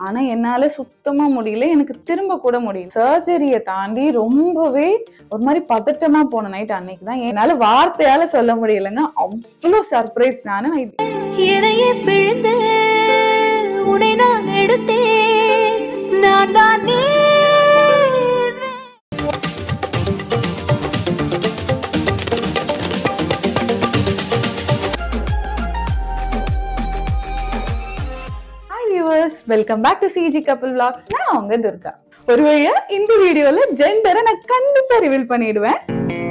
ஆனா என்னால சுத்தமா முடியல எனக்கு திரும்ப கூட முடியல சர்ஜரியை தாண்டி ரொம்பவே ஒரு மாதிரி பதட்டமா போன நைட் அன்னைக்கு தான் என்னால வார்த்தையால சொல்ல முடியலங்க அவ்வளோ சர்ப்ரைஸ் நானு நான் இது- இறையை பிழிந்து உன்னை நான் எடுத்தேன் நான் தான் நீ hi viewers welcome back to சிஜி கப்பல் vlogs நான் உங்க துர்கா ஒரு வழியா இந்த வீடியோல ஜெண்டரை நான் கண்டிப்பா ரிவீல் பண்ணிடுவேன்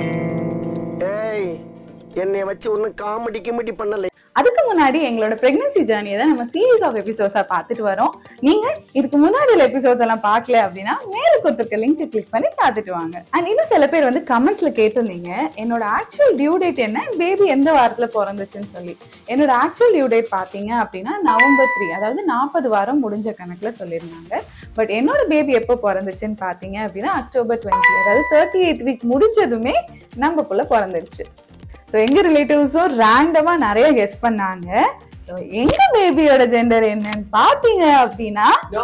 ஏய் என்னைய வச்சு ஒன்னும் காமெடி கிமெடி பண்ணல அதுக்கு முன்னாடி எங்களோட பிரெக்னன்சி ஜேர்னியை தான் நம்ம சீரீஸ் ஆஃப் எபிசோட்ஸா பார்த்துட்டு வரோம் நீங்க இதுக்கு முன்னாடி உள்ள எபிசோட்ஸ் எல்லாம் பார்க்கல அப்படின்னா மேல கொடுத்துருக்க லிங்க் கிளிக் பண்ணி பார்த்துட்டு வாங்க அண்ட் இன்னும் சில பேர் வந்து கமெண்ட்ஸ்ல கேட்டிருந்தீங்க என்னோட ஆக்சுவல் டியூ டேட் என்ன பேபி எந்த வாரத்துல பிறந்துச்சுன்னு சொல்லி என்னோட ஆக்சுவல் டியூ டேட் பாத்தீங்க அப்படின்னா நவம்பர் த்ரீ அதாவது நாற்பது வாரம் முடிஞ்ச கணக்குல சொல்லியிருந்தாங்க பட் என்னோட பேபி எப்போ பிறந்துச்சுன்னு பாத்தீங்க அப்படின்னா அக்டோபர் டுவெண்ட்டி அதாவது தேர்ட்டி எயிட் வீக் முடிஞ்சதுமே நம்மக்குள்ள பிறந்துருச்சு ஸோ எங்க ரிலேட்டிவ்ஸும் ரேண்டமா நிறைய கெஸ் பண்ணாங்க ஸோ எங்க பேபியோட ஜெண்டர் என்னன்னு பாத்தீங்க அப்படின்னா No!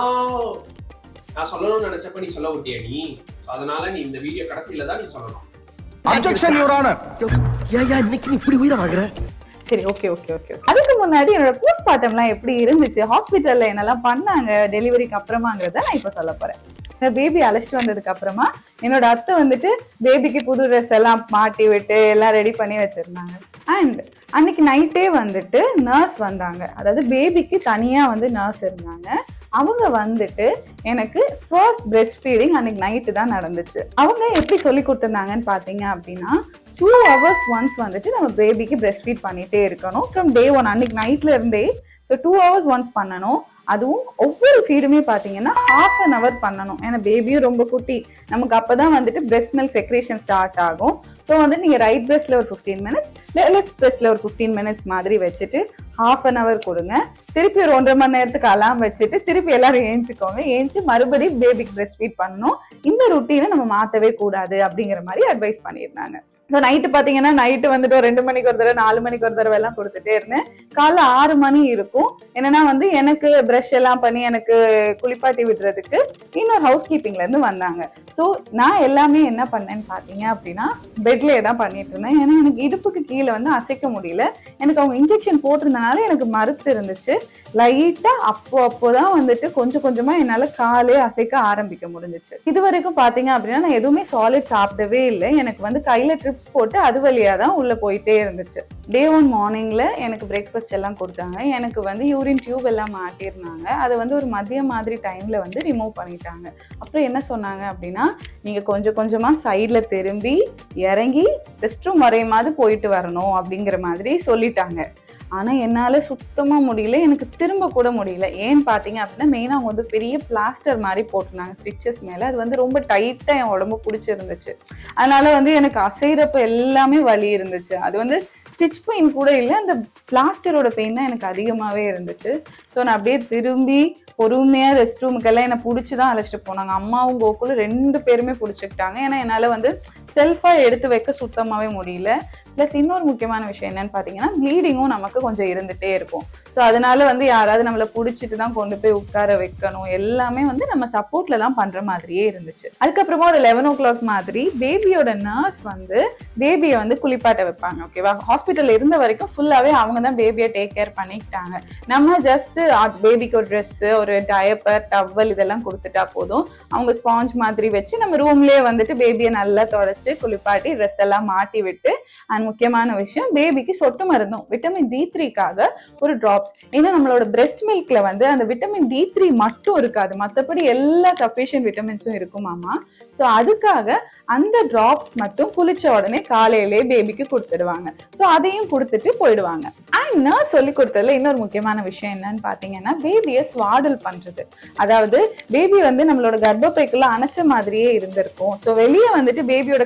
நான் சொல்லணும்னு நினைச்சப்ப நீ சொல்ல விட்டியா நீ So, அதனால நீ இந்த வீடியோ கடைசியில தான் நீ சொல்லணும் அப்ஜெக்ஷன் யுவர் ஆனர் ஏயா இன்னைக்கு நீ இப்படி உயிரை வாங்குற சரி ஓகே ஓகே ஓகே அதுக்கு முன்னாடி என்னோட போஸ்ட் பார்ட்டம்லாம் எப்படி இருந்துச்சு ஹாஸ்பிட்டல்ல என்னெல்லாம் பண்ணாங்க டெலிவரிக்கு அப்புறமாங்கிறத நான் இப்போ சொல்ல போறேன் பேபி அழைச்சிட்டு வந்ததுக்கு அப்புறமா என்னோட அத்தை வந்துட்டு பேபிக்கு புது ட்ரெஸ் எல்லாம் மாட்டி விட்டு எல்லாம் ரெடி பண்ணி வச்சிருந்தாங்க அண்ட் அன்னைக்கு நைட்டே வந்துட்டு நர்ஸ் வந்தாங்க அதாவது பேபிக்கு தனியா வந்து நர்ஸ் இருந்தாங்க அவங்க வந்துட்டு எனக்கு ஃபர்ஸ்ட் பிரெஸ்ட் ஃபீடிங் அன்னைக்கு நைட்டு தான் நடந்துச்சு அவங்க எப்படி சொல்லி கொடுத்துருந்தாங்கன்னு பார்த்தீங்க அப்படின்னா டூ ஹவர்ஸ் ஒன்ஸ் வந்துட்டு நம்ம பேபிக்கு பிரெஸ்ட் ஃபீட் பண்ணிட்டே இருக்கணும் ஃப்ரம் டே ஒன் அன்னைக்கு நைட்ல இருந்தே ஸோ டூ ஹவர்ஸ் ஒன்ஸ் பண்ணணும் அதுவும் ஒவ்வொரு ஃபீடுமே பார்த்தீங்கன்னா ஹாஃப் அன் ஹவர் பண்ணணும் ஏன்னா பேபியும் ரொம்ப குட்டி நமக்கு அப்பதான் வந்துட்டு பிரெஸ்ட் மில்க் செக்ரேஷன் ஸ்டார்ட் ஆகும் ஸோ வந்து நீங்கள் ரைட் பிரெஸ்ட்ல ஒரு ஃபிஃப்டீன் மினிட்ஸ் லெஃப்ட் பிரெஸ்ட்ல ஒரு ஃபிஃப்டீன் மினிட்ஸ் மாதிரி வச்சுட்டு ஹாஃப் அன் ஹவர் கொடுங்க திருப்பி ஒரு ஒன்றரை மணி நேரத்துக்கு அலாம் வச்சுட்டு திருப்பி எல்லாரும் ஏஞ்சிக்கோங்க ஏஞ்சி மறுபடியும் பேபிக்கு பிரெஸ்ட் ஃபீட் பண்ணணும் இந்த ருட்டீனை நம்ம மாற்றவே கூடாது அப்படிங்கிற மாதிரி அட்வைஸ் பண்ணியிருந்தாங்க ஸோ நைட்டு பார்த்தீங்கன்னா நைட்டு வந்துட்டு ஒரு ரெண்டு மணிக்கு ஒரு தடவை நாலு மணிக்கு ஒரு தடவை எல்லாம் கொடுத்துட்டே இருந்தேன் காலைல ஆறு மணி இருக்கும் என்னன்னா வந்து எனக்கு ப்ரஷ் எல்லாம் பண்ணி எனக்கு குளிப்பாட்டி விடுறதுக்கு இன்னொரு ஹவுஸ் கீப்பிங்ல இருந்து வந்தாங்க ஸோ நான் எல்லாமே என்ன பண்ணேன்னு பார்த்தீங்க அப்படின்னா பெட்லேயே தான் பண்ணிட்டு இருந்தேன் ஏன்னா எனக்கு இடுப்புக்கு கீழே வந்து அசைக்க முடியல எனக்கு அவங்க இன்ஜெக்ஷன் போட்டிருந்தனால எனக்கு மறுத்து இருந்துச்சு லைட்டா அப்போ அப்போதான் வந்துட்டு கொஞ்சம் கொஞ்சமா என்னால காலே அசைக்க ஆரம்பிக்க முடிஞ்சுச்சு இது வரைக்கும் பாத்தீங்க அப்படின்னா நான் எதுவுமே சாலிட் சாப்பிடவே இல்லை எனக்கு வந்து கையில ட்ரிப்ஸ் போட்டு அது வழியா தான் உள்ள போயிட்டே இருந்துச்சு டே ஒன் மார்னிங்ல எனக்கு பிரேக்ஃபாஸ்ட் எல்லாம் கொடுத்தாங்க எனக்கு வந்து யூரின் டியூப் எல்லாம் மாட்டியிருந்தாங்க அதை வந்து ஒரு மதிய மாதிரி டைம்ல வந்து ரிமூவ் பண்ணிட்டாங்க அப்புறம் என்ன சொன்னாங்க அப்படின்னா நீங்க கொஞ்சம் கொஞ்சமா சைட்ல திரும்பி இறங்கி ரெஸ்ட் ரூம் வரையுமாவது போயிட்டு வரணும் அப்படிங்கிற மாதிரி சொல்லிட்டாங்க ஆனா என்னால சுத்தமா முடியல எனக்கு திரும்ப கூட முடியல ஏன்னு பாத்தீங்க அப்படின்னா மெயினா அவங்க வந்து பெரிய பிளாஸ்டர் மாதிரி போட்டிருந்தாங்க ஸ்டிச்சஸ் மேல அது வந்து ரொம்ப டைட்டா என் உடம்பு பிடிச்சிருந்துச்சு அதனால வந்து எனக்கு அசைறப்ப எல்லாமே வலி இருந்துச்சு அது வந்து ஸ்டிச் பெயின் கூட இல்லை அந்த பிளாஸ்டரோட பெயின் தான் எனக்கு அதிகமாகவே இருந்துச்சு ஸோ நான் அப்படியே திரும்பி பொறுமையாக ரெஸ்ட் ரூமுக்கெல்லாம் என்னை பிடிச்சி தான் அழைச்சிட்டு போனாங்க அம்மாவும் கோகுலும் ரெண்டு பேருமே பிடிச்சிக்கிட்டாங்க ஏன்னா என்னால் வந்து செல்ஃபாக எடுத்து வைக்க சுத்தமாகவே முடியல ப்ளஸ் இன்னொரு முக்கியமான விஷயம் என்னன்னு பார்த்தீங்கன்னா ப்ளீடிங்கும் நமக்கு கொஞ்சம் இருந்துகிட்டே இருக்கும் ஸோ அதனால வந்து யாராவது நம்மளை பிடிச்சிட்டு தான் கொண்டு போய் உட்கார வைக்கணும் எல்லாமே வந்து நம்ம சப்போர்ட்ல தான் பண்ற மாதிரியே இருந்துச்சு அதுக்கப்புறமா ஒரு லெவன் ஓ கிளாக் மாதிரி பேபியோட நர்ஸ் வந்து பேபியை வந்து குளிப்பாட்ட வைப்பாங்க ஓகேவா ஹாஸ்பிட்டல் இருந்த வரைக்கும் ஃபுல்லாவே அவங்க தான் பேபியை டேக் கேர் பண்ணிக்கிட்டாங்க நம்ம ஜஸ்ட் பேபிக்கு ஒரு ட்ரெஸ் ஒரு டயப்பர் டவல் இதெல்லாம் கொடுத்துட்டா போதும் அவங்க ஸ்பாஞ்ச் மாதிரி வச்சு நம்ம ரூம்லயே வந்துட்டு பேபியை நல்லா தொடச்சு குளிப்பாட்டி ட்ரெஸ் எல்லாம் மாட்டி விட்டு அண்ட் முக்கியமான விஷயம் பேபிக்கு சொட்டு மருந்தும் விட்டமின் டி த்ரீக்காக ஒரு ட்ராப்ஸ் ஏன்னா நம்மளோட பிரெஸ்ட் மில்க்ல வந்து அந்த விட்டமின் டி த்ரீ மட்டும் இருக்காது மற்றபடி எல்லா சஃபிஷியன்ட் விட்டமின்ஸும் இருக்குமாமா ஸோ அதுக்காக அந்த டிராப்ஸ் மட்டும் குளிச்ச உடனே காலையிலே பேபிக்கு கொடுத்துடுவாங்க ஸோ அதையும் கொடுத்துட்டு போயிடுவாங்க அண்ட் நான் சொல்லி கொடுத்ததுல இன்னொரு முக்கியமான விஷயம் என்னன்னு பார்த்தீங்கன்னா பேபியை ஸ்வாடல் பண்றது அதாவது பேபி வந்து நம்மளோட கர்ப்பப்பைக்குள்ள அணைச்ச மாதிரியே இருந்திருக்கும் ஸோ வெளியே வந்துட்டு பேபியோட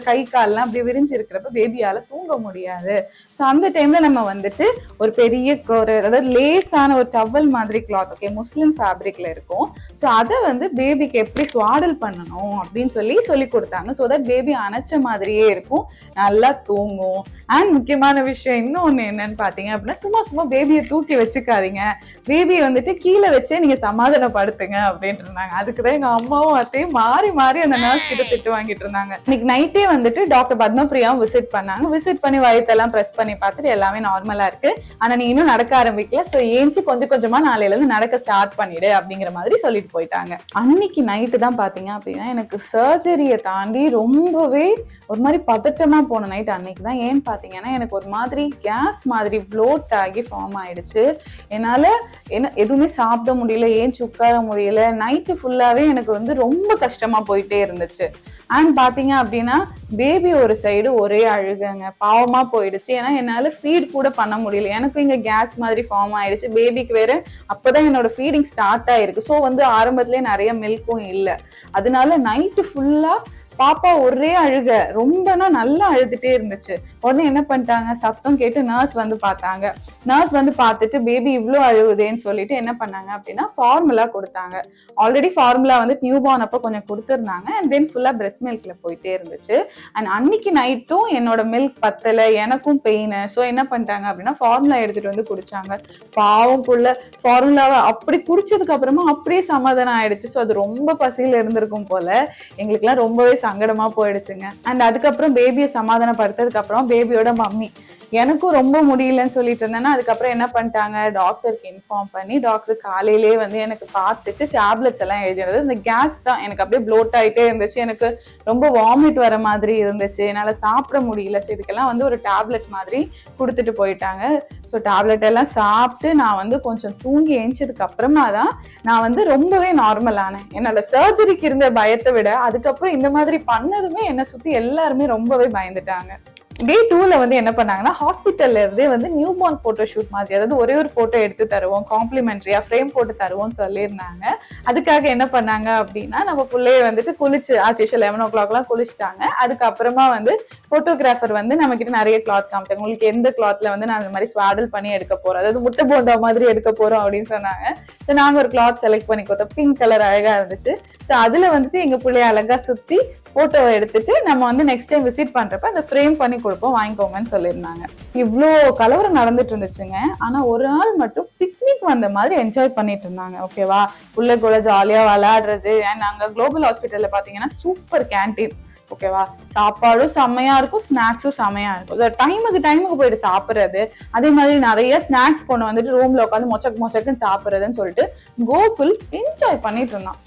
கை கால்லாம் அப்படி விரிஞ்சு இருக்கிறப்ப பேபியால தூங்க முடியாது ஸோ அந்த டைம்ல நம்ம வந்துட்டு ஒரு பெரிய ஒரு அதாவது லேஸான ஒரு டவல் மாதிரி கிளாத் ஓகே முஸ்லிம் ஃபேப்ரிக்ல இருக்கும் ஸோ அதை வந்து பேபிக்கு எப்படி ஸ்வாடல் பண்ணணும் அப்படின்னு சொல்லி சொல்லி கொடுத்தாங்க ஸோ தட் பேபி அணைச்ச மாதிரியே இருக்கும் நல்லா தூங்கும் அண்ட் முக்கியமான விஷயம் இன்னொன்னு என்னன்னு பாத்தீங்க அப்படின்னா சும்மா சும்மா பேபியை தூக்கி வச்சுக்காதீங்க பேபியை வந்துட்டு கீழே வச்சே நீங்க சமாதானப்படுத்துங்க அப்படின்ட்டு இருந்தாங்க அதுக்கு தான் எங்க அம்மாவும் அத்தையும் மாறி மாறி அந்த நர்ஸ் கிட்ட திட்டு வாங்கிட்டு இருந்தாங்க இன்னைக்கு நைட்டே வந்துட்டு டாக்டர் பத்மபிரியாவும் விசிட் பண்ணாங்க விசிட் பண்ணி வயிற்றெல்லாம் ப்ரெஸ் பண்ணி பார்த்துட்டு எல்லாமே நார்மலா இருக்கு ஆனா நீ இன்னும் நடக்க ஆரம்பிக்கல ஸோ ஏஞ்சி கொஞ்சம் கொஞ்சமா நாளையில இருந்து நடக்க ஸ்டார்ட் பண்ணிடு அப்படிங்கிற மாதிரி சொல்லிட்டு போயிட்டாங்க அன்னைக்கு நைட்டு தான் பாத்தீங்க அப்படின்னா எனக்கு சர்ஜரியை தாண்டி ரொம்பவே ஒரு மாதிரி பதட்டமா போன நைட் அன்னைக்கு தான் ஏன்னு பாத்தீங்கன்னா எனக்கு ஒரு மாதிரி கேஸ் மாதிரி ப்ளோட் ஆகி ஃபார்ம் ஆயிடுச்சு என்னால என்ன எதுவுமே சாப்பிட முடியல ஏஞ்சி உட்கார முடியல நைட்டு ஃபுல்லாவே எனக்கு வந்து ரொம்ப கஷ்டமா போயிட்டே இருந்துச்சு அண்ட் பாத்தீங்க அப்படின்னா பேபி ஒரு சைடு ஒரே அழுகங்க பாவமா போயிடுச்சு ஏன்னா என்னால ஃபீட் கூட பண்ண முடியல எனக்கு இங்க கேஸ் மாதிரி ஃபார்ம் ஆயிடுச்சு பேபிக்கு வேற அப்பதான் என்னோட ஃபீடிங் ஸ்டார்ட் ஆயிருக்கு ஸோ வந்து ஆரம்பத்திலே நிறைய மில்க்கும் இல்லை அதனால நைட்டு ஃபுல்லா பாப்பா ஒரே அழுக ரொம்பனா நல்லா அழுதுட்டே இருந்துச்சு உடனே என்ன பண்ணிட்டாங்க சத்தம் கேட்டு நர்ஸ் வந்து பார்த்தாங்க நர்ஸ் வந்து பார்த்துட்டு பேபி இவ்ளோ அழுகுதேன்னு சொல்லிட்டு என்ன பண்ணாங்க அப்படின்னா ஃபார்முலா கொடுத்தாங்க ஆல்ரெடி ஃபார்முலா வந்து நியூ பார்ன் அப்போ கொஞ்சம் கொடுத்துருந்தாங்க அண்ட் தென் ஃபுல்லா பிரெஸ்ட் மில்க்ல போயிட்டே இருந்துச்சு அண்ட் அன்னைக்கு நைட்டும் என்னோட மில்க் பத்தல எனக்கும் பெயின் ஸோ என்ன பண்ணிட்டாங்க அப்படின்னா ஃபார்முலா எடுத்துட்டு வந்து குடிச்சாங்க பாவம் புள்ள ஃபார்முலாவை அப்படி குடிச்சதுக்கு அப்புறமா அப்படியே சமாதானம் ஆயிடுச்சு ஸோ அது ரொம்ப பசியில இருந்திருக்கும் போல எங்களுக்குலாம் ரொம்பவே சங்கடமா போயிடுச்சுங்க அண்ட் அதுக்கப்புறம் பேபியை சமாதானப்படுத்ததுக்கு அப்புறம் பேபியோட மம்மி எனக்கும் ரொம்ப முடியலன்னு சொல்லிட்டு இருந்தேன்னா அதுக்கப்புறம் என்ன பண்ணிட்டாங்க டாக்டருக்கு இன்ஃபார்ம் பண்ணி டாக்டர் காலையிலேயே வந்து எனக்கு பார்த்துட்டு டேப்லெட்ஸ் எல்லாம் எழுதினது இந்த கேஸ் தான் எனக்கு அப்படியே ப்ளோட் ஆயிட்டே இருந்துச்சு எனக்கு ரொம்ப வாமிட் வர மாதிரி இருந்துச்சு என்னால சாப்பிட முடியல ஸோ இதுக்கெல்லாம் வந்து ஒரு டேப்லெட் மாதிரி கொடுத்துட்டு போயிட்டாங்க ஸோ டேப்லெட் எல்லாம் சாப்பிட்டு நான் வந்து கொஞ்சம் தூங்கி எழுந்ததுக்கு அப்புறமா தான் நான் வந்து ரொம்பவே நார்மல் ஆனேன் என்னோட சர்ஜரிக்கு இருந்த பயத்தை விட அதுக்கப்புறம் இந்த மாதிரி பண்ணதுமே என்னை சுத்தி எல்லாருமே ரொம்பவே பயந்துட்டாங்க டே டூல வந்து என்ன பண்ணாங்கன்னா ஹாஸ்பிட்டல்ல இருந்தே வந்து நியூ பார்ன் போட்டோ ஷூட் மாதிரி அதாவது ஒரே ஒரு போட்டோ எடுத்து தருவோம் காம்ப்ளிமெண்ட்ரியா ஃப்ரேம் போட்டு தருவோம்னு சொல்லியிருந்தாங்க அதுக்காக என்ன பண்ணாங்க அப்படின்னா நம்ம பிள்ளைய வந்துட்டு குளிச்சு ஆஸ் யூஷுவல் லெவன் ஓ கிளாக்லாம் குளிச்சுட்டாங்க அதுக்கப்புறமா வந்து போட்டோகிராஃபர் வந்து நம்ம கிட்ட நிறைய கிளாத் காமிச்சாங்க உங்களுக்கு எந்த கிளாத்ல வந்து நான் அந்த மாதிரி ஸ்வாடல் பண்ணி எடுக்க போறோம் அதாவது முட்டை போண்டா மாதிரி எடுக்க போறோம் அப்படின்னு சொன்னாங்க ஸோ நாங்க ஒரு கிளாத் செலக்ட் பண்ணி கொடுத்தோம் பிங்க் கலர் அழகா இருந்துச்சு ஸோ அதுல வந்துட்டு எங்க பிள்ளைய அழகா சுத்தி போட்டோ எடுத்துட்டு நம்ம வந்து நெக்ஸ்ட் டைம் விசிட் பண்றப்ப அந்த ஃப்ரேம் பண்ணி கொடுப்போம் வாங்கிக்கோங்கன்னு சொல்லியிருந்தாங்க இவ்வளோ கலவரம் நடந்துட்டு இருந்துச்சுங்க ஆனா ஒரு நாள் மட்டும் பிக்னிக் வந்த மாதிரி என்ஜாய் பண்ணிட்டு இருந்தாங்க ஓகேவா உள்ள கூட ஜாலியா விளையாடுறது அண்ட் அங்க குளோபல் ஹாஸ்பிட்டல்ல பாத்தீங்கன்னா சூப்பர் கேண்டீன் ஓகேவா சாப்பாடும் செம்மையா இருக்கும் ஸ்நாக்ஸும் செம்மையா இருக்கும் டைமுக்கு டைமுக்கு போயிட்டு சாப்பிடுறது அதே மாதிரி நிறைய ஸ்நாக்ஸ் கொண்டு வந்துட்டு ரூம்ல உட்காந்து மொச்சக்கு மொச்சக்குன்னு சாப்பிடுறதுன்னு சொல்லிட்டு கோகுல் என்ஜாய் பண்ணிட்டு இருந்தான்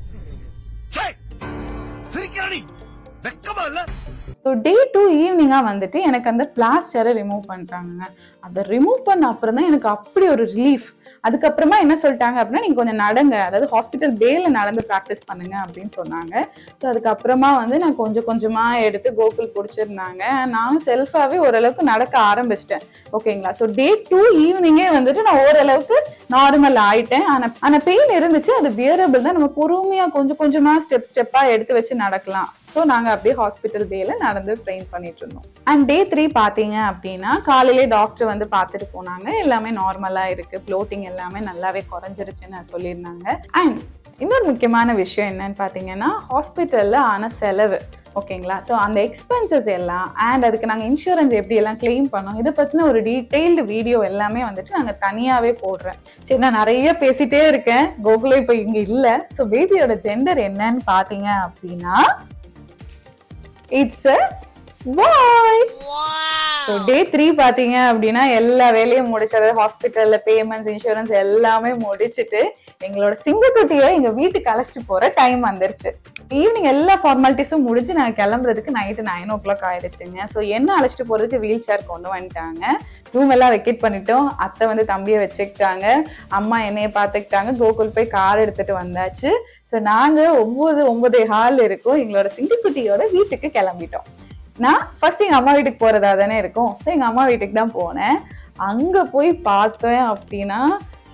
சிரிக்காடி வெக்கமா இல்ல ஸோ டே டூ ஈவினிங்காக வந்துட்டு எனக்கு அந்த பிளாஸ்டரை ரிமூவ் பண்ணிட்டாங்க அதை ரிமூவ் பண்ண அப்புறம் தான் எனக்கு அப்படி ஒரு ரிலீஃப் அதுக்கப்புறமா என்ன சொல்லிட்டாங்க அப்படின்னா நீங்கள் கொஞ்சம் நடங்க அதாவது ஹாஸ்பிட்டல் பேல நடந்து ப்ராக்டிஸ் பண்ணுங்க அப்படின்னு சொன்னாங்க ஸோ அதுக்கப்புறமா வந்து நான் கொஞ்சம் கொஞ்சமாக எடுத்து கோகுல் பிடிச்சிருந்தாங்க நானும் செல்ஃபாகவே ஓரளவுக்கு நடக்க ஆரம்பிச்சிட்டேன் ஓகேங்களா ஸோ டே டூ ஈவினிங்கே வந்துட்டு நான் ஓரளவுக்கு நார்மல் ஆயிட்டேன் ஆனால் ஆனால் பெயின் இருந்துச்சு அது பியரபிள் தான் நம்ம பொறுமையாக கொஞ்சம் கொஞ்சமாக ஸ்டெப் ஸ்டெப்பாக எடுத்து வச்சு நடக்கலாம் ஸோ நாங்கள் அப்படியே ஹாஸ்பிட்டல் டேல நடந்து ட்ரெயின் பண்ணிட்டு இருந்தோம் அண்ட் டே த்ரீ பார்த்தீங்க அப்படின்னா காலையிலே டாக்டர் வந்து பார்த்துட்டு போனாங்க எல்லாமே நார்மலாக இருக்கு ப்ளோட்டிங் எல்லாமே நல்லாவே குறைஞ்சிருச்சுன்னு சொல்லியிருந்தாங்க அண்ட் இன்னொரு முக்கியமான விஷயம் என்னன்னு பார்த்தீங்கன்னா ஹாஸ்பிட்டலில் ஆன செலவு ஓகேங்களா ஸோ அந்த எக்ஸ்பென்சஸ் எல்லாம் அண்ட் அதுக்கு நாங்கள் இன்சூரன்ஸ் எப்படி எல்லாம் கிளைம் பண்ணோம் இதை பற்றின ஒரு டீட்டெயில்டு வீடியோ எல்லாமே வந்துட்டு நாங்கள் தனியாகவே போடுறேன் சரி நான் நிறைய பேசிட்டே இருக்கேன் கோகுலே இப்போ இங்கே இல்லை ஸோ பேபியோட ஜெண்டர் என்னன்னு பார்த்தீங்க அப்படின்னா it's boy so day three பாத்தீங்க அப்படின்னா எல்லா வேலையும் முடிச்சது ஹாஸ்பிட்டல்ல பேமெண்ட்ஸ் இன்சூரன்ஸ் எல்லாமே முடிச்சிட்டு எங்களோட சிங்கக்குட்டியை எங்க வீட்டுக்கு அழைச்சிட்டு போற டைம் வந்துருச்சு ஈவினிங் எல்லா ஃபார்மாலிட்டிஸும் முடிஞ்சு நாங்கள் கிளம்புறதுக்கு நைட்டு நைன் ஓ கிளாக் ஆயிடுச்சுங்க ஸோ என்ன அழைச்சிட்டு போறதுக்கு வீல் சேர் கொண்டு வந்துட்டாங்க ரூம் எல்லாம் வெக்கேட் பண்ணிட்டோம் அத்தை வந்து தம்பியை வச்சுக்கிட்டாங்க அம்மா என்னைய பார்த்துக்கிட்டாங்க கோகுல் போய் கார் எடுத்துட்டு வந்தாச்சு ஸோ நாங்க ஒன்பது ஒன்பதே ஹால் இருக்கோம் எங்களோட சிங்கக்குட்டியோட வீட்டுக்கு கிளம்பிட்டோம் நான் ஃபர்ஸ்ட் எங்க அம்மா வீட்டுக்கு போறதா தானே இருக்கும் ஸோ எங்க அம்மா வீட்டுக்கு தான் போனேன் அங்க போய் பார்த்தேன் அப்படின்னா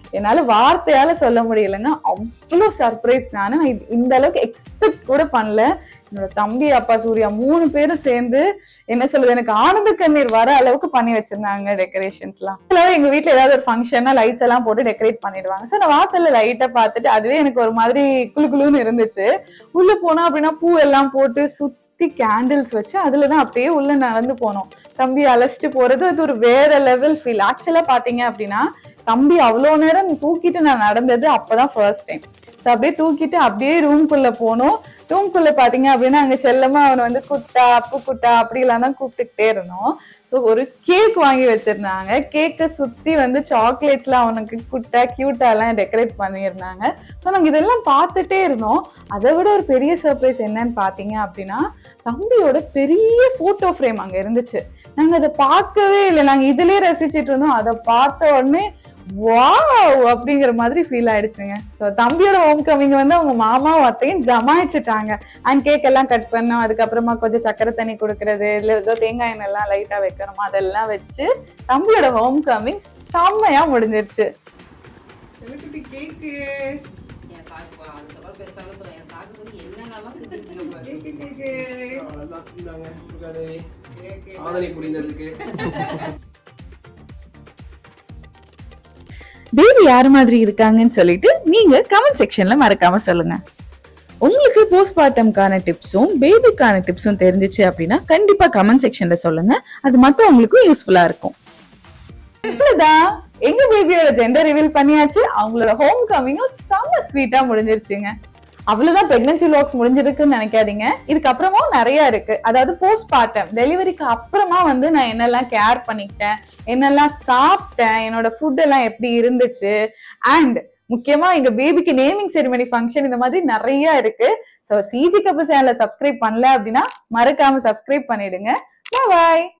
என்னால வார்த்தையால சொல்ல முடியலங்க அவ்வளவு சர்ப்ரைஸ் நானு நான் இது- இந்த அளவுக்கு எக்ஸ்பெக்ட் கூட பண்ணல என்னோட தம்பி அப்பா சூர்யா மூணு பேரும் சேர்ந்து என்ன சொல்றது எனக்கு ஆனந்த கண்ணீர் வர அளவுக்கு பண்ணி வச்சிருந்தாங்க டெக்கரேஷன்ஸ் எல்லாம் எல்லாரும் எங்க வீட்ல ஏதாவது ஒரு ஃபங்க்ஷன்னா லைட்ஸ் எல்லாம் போட்டு டெக்கரேட் பண்ணிடுவாங்க சார் நான் வாசல்ல லைட்டை பார்த்துட்டு அதுவே எனக்கு ஒரு மாதிரி குளு குளுன்னு இருந்துச்சு உள்ள போனா அப்படின்னா பூ எல்லாம் போட்டு சுத்தி கேண்டில்ஸ் வச்சு அதுலதான் அப்படியே உள்ள நடந்து போனோம் தம்பி அழைச்சிட்டு போறது அது ஒரு வேற லெவல் ஃபீல் ஆக்சுவலா பாத்தீங்க அப்படின்னா தம்பி அவ்வளவு நேரம் தூக்கிட்டு நான் நடந்தது அப்பதான் ஃபர்ஸ்ட் டைம் அப்படியே தூக்கிட்டு அப்படியே ரூம்குள்ள போனோம் ரூம்குள்ள பாத்தீங்க அப்படின்னா அங்க செல்லமா அவனை வந்து குட்டா அப்பு குட்டா அப்படி எல்லாம் தான் கூப்பிட்டுக்கிட்டே இருந்தோம் ஸோ ஒரு கேக் வாங்கி வச்சிருந்தாங்க கேக்கை சுத்தி வந்து சாக்லேட்ஸ்ல அவனுக்கு குட்டா கியூட்டா எல்லாம் டெக்கரேட் பண்ணியிருந்தாங்க ஸோ நாங்க இதெல்லாம் பார்த்துட்டே இருந்தோம் அதை விட ஒரு பெரிய சர்ப்ரைஸ் என்னன்னு பாத்தீங்க அப்படின்னா தம்பியோட பெரிய போட்டோ ஃப்ரேம் அங்க இருந்துச்சு நாங்க அதை பார்க்கவே இல்லை நாங்க இதுலயே ரசிச்சிட்டு இருந்தோம் அதை பார்த்த உடனே வாவ் அப்படிங்கிற மாதிரி ஃபீல் ஆயிடுச்சுங்க ஸோ தம்பியோட ஹோம் கமிங் வந்து அவங்க மாமாவும் அத்தையும் ஜமாயிச்சுட்டாங்க அண்ட் கேக் எல்லாம் கட் பண்ணோம் அதுக்கப்புறமா கொஞ்சம் சக்கரை தண்ணி கொடுக்கறது இல்லை ஏதோ தேங்காய் எண்ணெய் எல்லாம் லைட்டா வைக்கணுமா அதெல்லாம் வச்சு தம்பியோட ஹோம் கமிங் செம்மையா முடிஞ்சிருச்சு கேக்கு என் சாக்கு பா, அதுக்கப்புறம் பெருசாக சொல்றேன் என் சாக்கு வந்து என்னென்னலாம் செஞ்சுட்டு இருக்க பாரு. அவ்வளவுதான். இந்தாங்க, இருக்காது. சாதனை புரிந்ததுக்கு பேபி யார் மாதிரி இருக்காங்கன்னு சொல்லிட்டு நீங்க கமெண்ட் செக்ஷன்ல மறக்காம சொல்லுங்க உங்களுக்கு போஸ்ட்மார்ட்டம்கான டிப்ஸும் பேபிக்கான டிப்ஸும் தெரிஞ்சிச்சு அப்படின்னா கண்டிப்பா கமெண்ட் செக்ஷன்ல சொல்லுங்க அது மட்டும் உங்களுக்கும் யூஸ்ஃபுல்லா இருக்கும் இப்படிதான் எங்க பேபியோட ஜெண்டர் ரிவீல் பண்ணியாச்சு அவங்களோட ஹோம் கமிங்கும் செம்ம ஸ்வீட்டா முடிஞ்சிருச்சுங்க அவ்வளவுதான் பிரெக்னன்சி லாக்ஸ் முடிஞ்சிருக்குன்னு நினைக்காதீங்க இதுக்கப்புறமும் நிறைய இருக்கு அதாவது போஸ்ட் பார்ட்டம் டெலிவரிக்கு அப்புறமா வந்து நான் என்னெல்லாம் கேர் பண்ணிக்கிட்டேன் என்னெல்லாம் சாப்பிட்டேன் என்னோட ஃபுட் எல்லாம் எப்படி இருந்துச்சு அண்ட் முக்கியமா எங்க பேபிக்கு நேமிங் செரிமனி ஃபங்க்ஷன் இந்த மாதிரி நிறைய இருக்கு ஸோ சிஜி கப்பல் சேனலை சப்ஸ்கிரைப் பண்ணல அப்படின்னா மறக்காம சப்ஸ்கிரைப் பண்ணிடுங்க பாய்